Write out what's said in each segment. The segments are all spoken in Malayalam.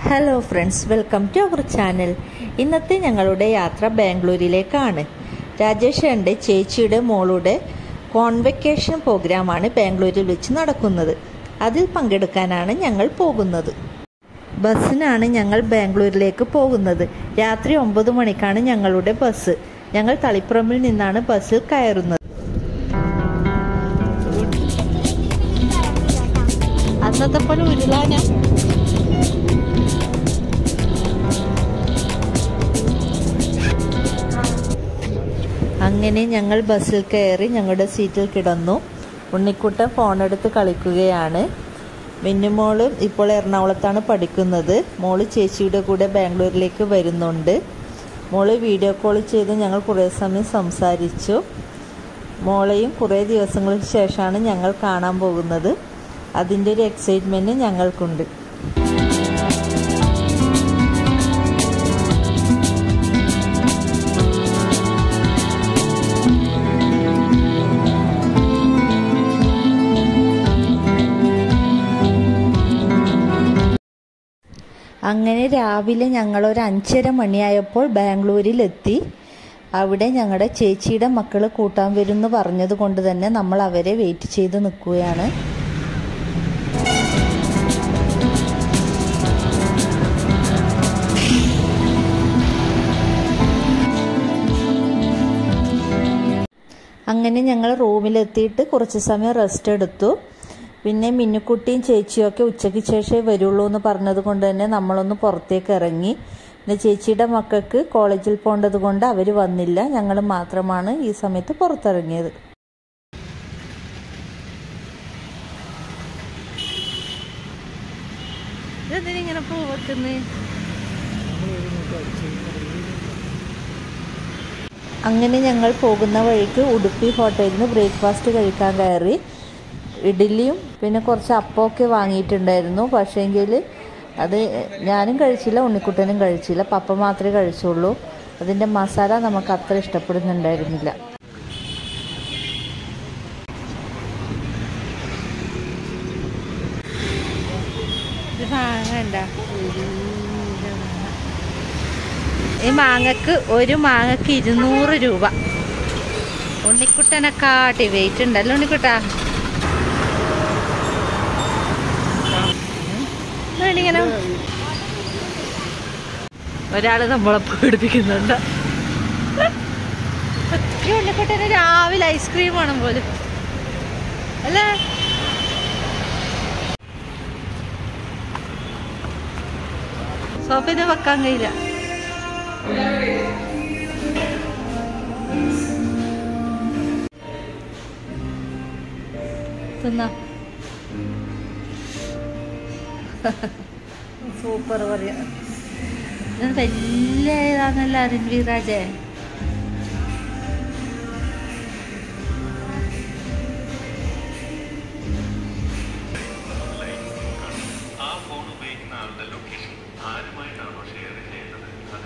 Hello friends welcome to our channel ഇന്നത്തെ ഞങ്ങളുടെ യാത്ര ബാംഗ്ലൂരിലേക്കാണ് രാജേഷ് എൻ്റെ ചേച്ചിയുടെ മോളുടെ കോൺവെക്കേഷൻ പ്രോഗ്രാമാണ് ബാംഗ്ലൂരിൽ വെച്ച് നടക്കുന്നത് അതിൽ പങ്കെടുക്കാനാണ് ഞങ്ങൾ പോകുന്നത് ബസ്സിനാണ് ഞങ്ങൾ ബാംഗ്ലൂരിലേക്ക് പോകുന്നത് രാത്രി ഒമ്പത് മണിക്കാണ് ഞങ്ങളുടെ ബസ് ഞങ്ങൾ തളിപ്പുറമിൽ നിന്നാണ് ബസ്സിൽ കയറുന്നത് അന്നത്തെ പോലെ ഉരുളാന അങ്ങനെ ഞങ്ങൾ ബസ്സിൽ കയറി ഞങ്ങളുടെ സീറ്റിൽ കിടന്നു ഉണ്ണിക്കുട്ടൻ ഫോണെടുത്ത് കളിക്കുകയാണ് മിന്നുമോള് ഇപ്പോൾ എറണാകുളത്താണ് പഠിക്കുന്നത് മോള് ചേച്ചിയുടെ കൂടെ ബാംഗ്ലൂരിലേക്ക് വരുന്നുണ്ട് മോള് വീഡിയോ കോൾ ചെയ്ത് ഞങ്ങൾ കുറേ സമയം സംസാരിച്ചു മോളെയും കുറേ ദിവസങ്ങൾക്ക് ശേഷമാണ് ഞങ്ങൾ കാണാൻ പോകുന്നത് അതിൻ്റെ ഒരു എക്സൈറ്റ്മെൻറ്റ് ഞങ്ങൾക്കുണ്ട് അങ്ങനെ രാവിലെ ഞങ്ങൾ ഒരു അഞ്ചര മണിയായപ്പോൾ ബാംഗ്ലൂരിലെത്തി അവിടെ ഞങ്ങളുടെ ചേച്ചിയുടെ മക്കൾ കൂട്ടാൻ വരുമെന്ന് പറഞ്ഞത് കൊണ്ട് തന്നെ നമ്മൾ അവരെ വെയിറ്റ് ചെയ്ത് നിൽക്കുകയാണ് അങ്ങനെ ഞങ്ങൾ റൂമിലെത്തിയിട്ട് കുറച്ച് സമയം റെസ്റ്റ് എടുത്തു പിന്നെ മിന്നുക്കുട്ടിയും ചേച്ചിയും ഒക്കെ ഉച്ചയ്ക്ക് ശേഷമേ വരുള്ളൂ എന്ന് പറഞ്ഞത് കൊണ്ട് തന്നെ നമ്മളൊന്ന് പുറത്തേക്ക് ഇറങ്ങി പിന്നെ ചേച്ചിയുടെ മക്കൾക്ക് കോളേജിൽ പോകേണ്ടത് കൊണ്ട് അവർ വന്നില്ല ഞങ്ങൾ മാത്രമാണ് ഈ സമയത്ത് പുറത്തിറങ്ങിയത് ഇങ്ങനെ പോവെക്കുന്നേ അങ്ങനെ ഞങ്ങൾ പോകുന്ന വഴിക്ക് ഉടുപ്പി ഹോട്ടലിൽ നിന്ന് ബ്രേക്ക്ഫാസ്റ്റ് കഴിക്കാൻ കയറി ഇഡ്ഡലിയും പിന്നെ കുറച്ച് അപ്പമൊക്കെ വാങ്ങിയിട്ടുണ്ടായിരുന്നു പക്ഷേങ്കിൽ അത് ഞാനും കഴിച്ചില്ല ഉണ്ണിക്കുട്ടനും കഴിച്ചില്ല പപ്പ മാത്രമേ കഴിച്ചുള്ളൂ അതിൻ്റെ മസാല നമുക്ക് അത്ര ഇഷ്ടപ്പെടുന്നുണ്ടായിരുന്നില്ല മാങ്ങ ഈ മാങ്ങക്ക് ഒരു മാങ്ങക്ക് ഇരുന്നൂറ് രൂപ ഉണ്ണിക്കുട്ടനെക്കാട്ടി വെയിറ്റ് ഉണ്ടല്ലോ ഉണ്ണിക്കുട്ടാ ഇങ്ങനെ ഒരാള് നമ്മളെ പേടിപ്പിക്കുന്നുണ്ട് ഈ ഉണ്ണിക്കുട്ടന് രാവിലെ ഐസ്ക്രീം വേണം പോലും അല്ലേ സോഫയിൽ വെക്കാൻ കഴിയില്ല തിന്ന സൂപ്പർ പറയാ ഇത് വലിയ ഇതാണല്ലോ രൺവീർ രാജേ ആ ഫോൺ ഉപയോഗിക്കുന്ന ആളുടെ ലൊക്കേഷൻ ആരുമായിട്ടാണോ ഷെയർ ചെയ്യുന്നത് അത്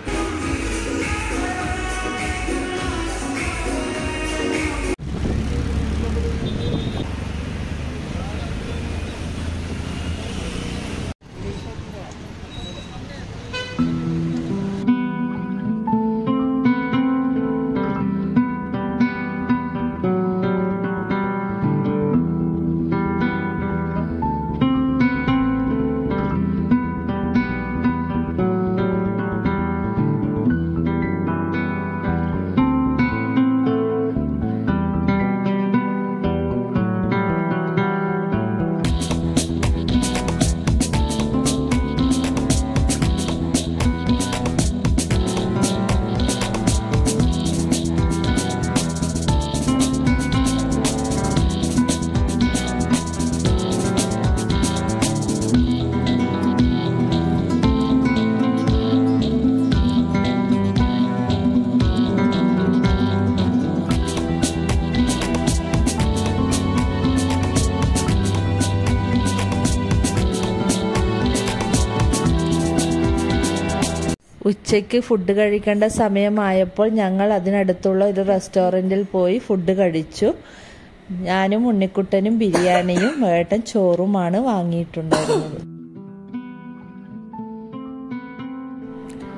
ഉച്ചയ്ക്ക് ഫുഡ് കഴിക്കേണ്ട സമയമായപ്പോൾ ഞങ്ങൾ അതിനടുത്തുള്ള ഒരു റെസ്റ്റോറൻറ്റിൽ പോയി ഫുഡ് കഴിച്ചു ഞാനും ഉണ്ണിക്കുട്ടനും ബിരിയാണിയും ഏട്ടൻ ചോറുമാണ് വാങ്ങിയിട്ടുണ്ടായിരുന്നത്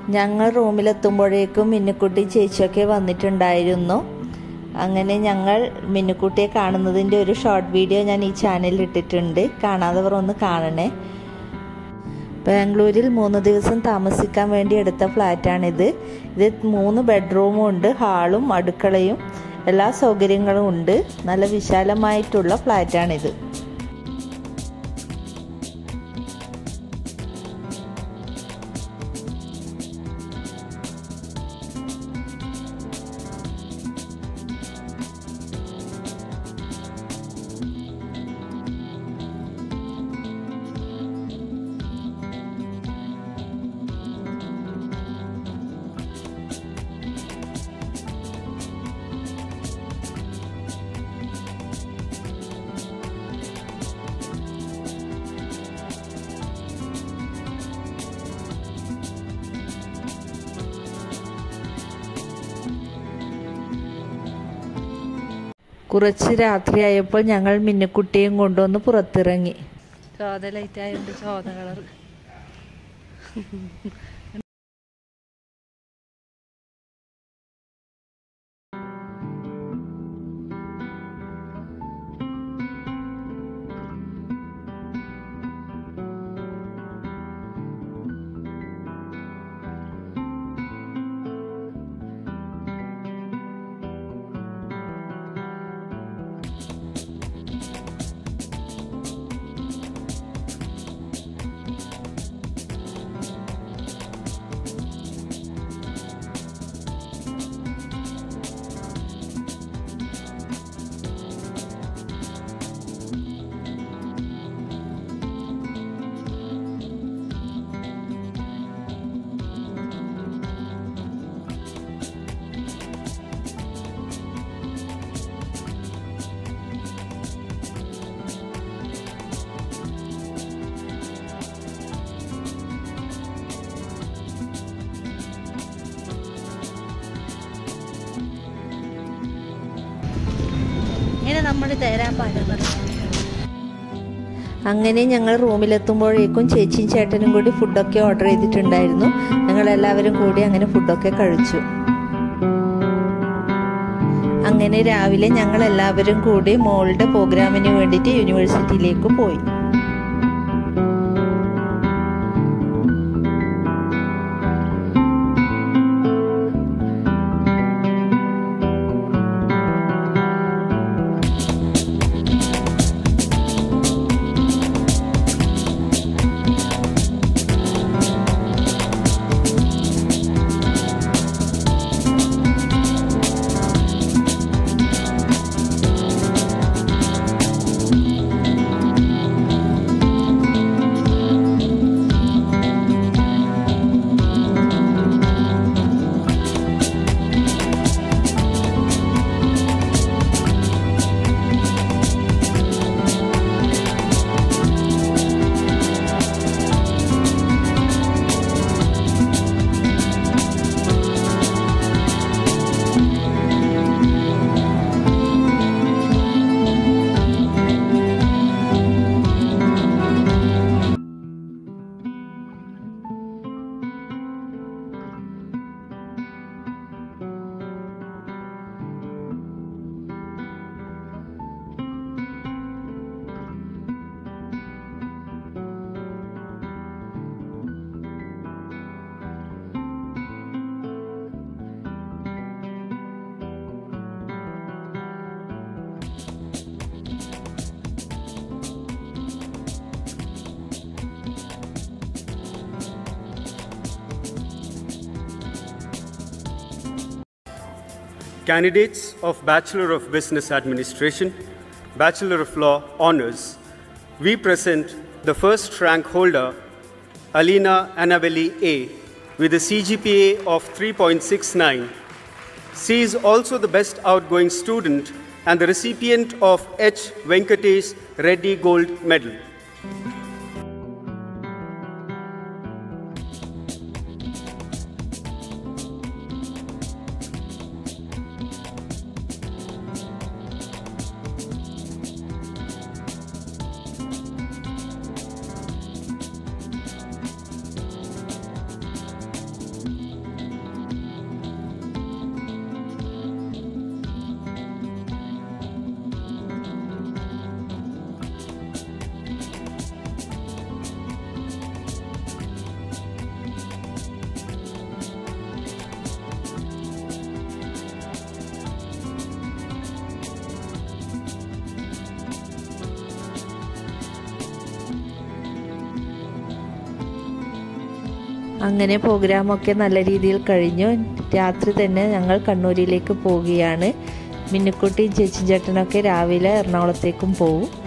ഞങ്ങൾ റൂമിലെത്തുമ്പോഴേക്കും മിന്നുക്കുട്ടി ചേച്ചിയൊക്കെ വന്നിട്ടുണ്ടായിരുന്നു അങ്ങനെ ഞങ്ങൾ മിന്നുക്കുട്ടിയെ കാണുന്നതിൻ്റെ ഒരു ഷോർട്ട് വീഡിയോ ഞാൻ ഈ ചാനലിൽ ഇട്ടിട്ടുണ്ട് കാണാത്തവർ ഒന്ന് കാണണേ ബാംഗ്ലൂരിൽ മൂന്ന് ദിവസം താമസിക്കാൻ വേണ്ടി എടുത്ത ഫ്ലാറ്റാണിത് ഇത് മൂന്ന് ബെഡ്റൂമും ഉണ്ട് ഹാളും അടുക്കളയും എല്ലാ സൗകര്യങ്ങളും ഉണ്ട് നല്ല വിശാലമായിട്ടുള്ള ഫ്ലാറ്റാണിത് കുറച്ച് രാത്രിയായപ്പോൾ ഞങ്ങൾ മിന്നുക്കുട്ടിയും കൊണ്ടുവന്ന് പുറത്തിറങ്ങി ചോദ ലൈറ്റ് ആയതുകൊണ്ട് ചോദ കളർ ഇങ്ങനെ നമ്മൾ തരാൻ പാടുന്നത് അങ്ങനെ ഞങ്ങൾ റൂമിലെത്തുമ്പോഴേക്കും ചേച്ചിയും ചേട്ടനും കൂടി ഫുഡൊക്കെ ഓർഡർ ചെയ്തിട്ടുണ്ടായിരുന്നു ഞങ്ങൾ എല്ലാവരും കൂടി അങ്ങനെ ഫുഡൊക്കെ കഴിച്ചു അങ്ങനെ രാവിലെ ഞങ്ങൾ എല്ലാവരും കൂടി മോളുടെ പ്രോഗ്രാമിന് വേണ്ടിയിട്ട് യൂണിവേഴ്സിറ്റിയിലേക്ക് പോയി Candidates of Bachelor of Business Administration, Bachelor of Law honors, we present the first rank holder, Alina Annabelli A, with a CGPA of 3.69. She is also the best outgoing student and the recipient of H. Venkatesh Reddy Gold Medal. അങ്ങനെ പ്രോഗ്രാമൊക്കെ നല്ല രീതിയിൽ കഴിഞ്ഞു രാത്രി തന്നെ ഞങ്ങൾ കണ്ണൂരിലേക്ക് പോവുകയാണ് മിന്നുക്കുട്ടിയും ചേച്ചി ചേട്ടനൊക്കെ രാവിലെ എറണാകുളത്തേക്കും പോവും